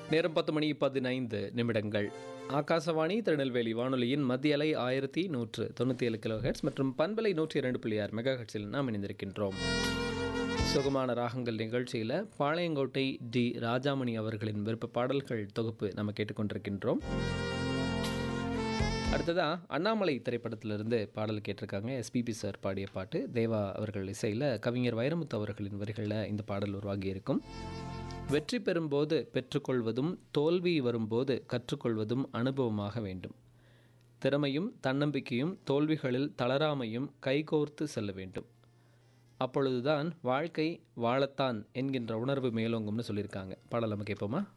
நேரம் பத்து மணி பதினைந்து நிமிடங்கள் ஆகாசவாணி திருநெல்வேலி வானொலியின் மத்திய அலை ஆயிரத்தி நூற்று தொண்ணூற்றி ஏழு கிலோ ஹெட்ஸ் மற்றும் பண்பலை நூற்றி இரண்டு புள்ளி ஆறு மெகா ஹெட்ஸில் நாம் இணைந்திருக்கின்றோம் சுகமான ராகங்கள் நிகழ்ச்சியில் பாளையங்கோட்டை டி ராஜாமணி அவர்களின் விருப்ப பாடல்கள் தொகுப்பு நம்ம கேட்டுக்கொண்டிருக்கின்றோம் அடுத்ததா அண்ணாமலை திரைப்படத்திலிருந்து பாடல் கேட்டிருக்காங்க எஸ்பிபி சார் பாடிய பாட்டு தேவா அவர்கள் இசையில் கவிஞர் வைரமுத்து அவர்களின் வரிகளில் இந்த பாடல் உருவாகி இருக்கும் வெற்றி பெறும்போது பெற்றுக்கொள்வதும் தோல்வி வரும்போது கற்றுக்கொள்வதும் அனுபவமாக வேண்டும் திறமையும் தன்னம்பிக்கையும் தோல்விகளில் தளராமையும் கைகோர்த்து செல்ல வேண்டும் அப்பொழுதுதான் வாழ்க்கை வாழத்தான் என்கின்ற உணர்வு மேலோங்கும்னு சொல்லியிருக்காங்க பாடல் நம்ம கேட்போமா